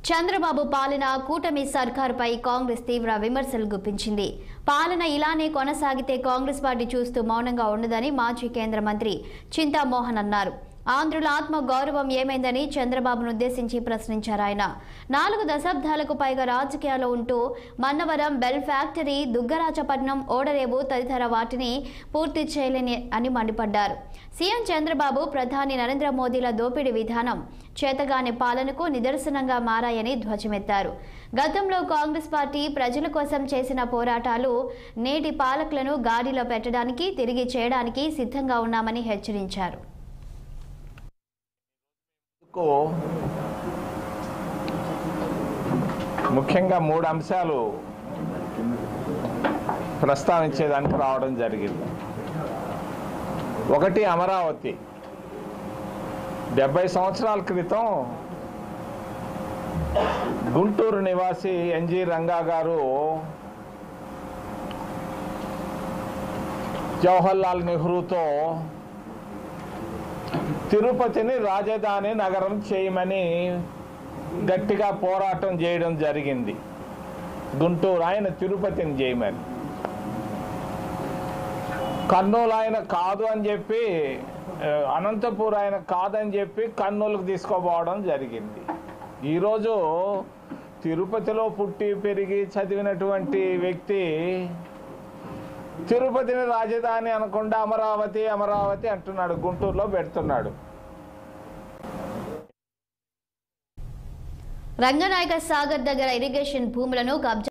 చంద్రబాబు పాలన కూటమి సర్కారుపై కాంగ్రెస్ తీవ్ర విమర్శలు గుప్పించింది పాలన ఇలానే కొనసాగితే కాంగ్రెస్ పార్టీ చూస్తూ మౌనంగా ఉండదని మాజీ కేంద్ర మంత్రి చింతామోహన్ అన్నారు ఆంధ్రుల ఆత్మ గౌరవం ఏమైందని చంద్రబాబును ఉద్దేశించి ప్రశ్నించారు ఆయన నాలుగు దశాబ్దాలకు పైగా రాజకీయాల్లో ఉంటూ మన్నవరం బెల్ ఫ్యాక్టరీ దుగ్గరాజపట్నం ఓడరేవు తదితర వాటిని పూర్తి చేయలేని అని మండిపడ్డారు సీఎం చంద్రబాబు ప్రధాని నరేంద్ర మోదీల దోపిడీ విధానం చేతగాని పాలనకు నిదర్శనంగా మారాయని ధ్వజమెత్తారు గతంలో కాంగ్రెస్ పార్టీ ప్రజల కోసం చేసిన పోరాటాలు నేటి పాలకులను గాడిలో పెట్టడానికి తిరిగి చేయడానికి సిద్ధంగా ఉన్నామని హెచ్చరించారు కు ముఖ్యంగా మూడు అంశాలు ప్రస్తావించేదానికి రావడం జరిగింది ఒకటి అమరావతి డెబ్బై సంవత్సరాల క్రితం గుంటూరు నివాసి ఎన్జి రంగా గారు జవహర్లాల్ నెహ్రూతో తిరుపతిని రాజధాని నగరం చేయమని గట్టిగా పోరాటం చేయడం జరిగింది గుంటూరు ఆయన తిరుపతిని చేయమని కర్నూలు ఆయన కాదు అని చెప్పి ఆ, అనంతపూర్ ఆయన కాదని చెప్పి కర్నూలుకు తీసుకోపోవడం జరిగింది ఈరోజు తిరుపతిలో పుట్టి పెరిగి చదివినటువంటి వ్యక్తి తిరుపతిని రాజధాని అనకుండా అమరావతి అమరావతి అంటున్నాడు గుంటూరులో పెడుతున్నాడు రంగనాయక సాగర్ దగ్గర ఇరిగేషన్ భూములను కబ్జా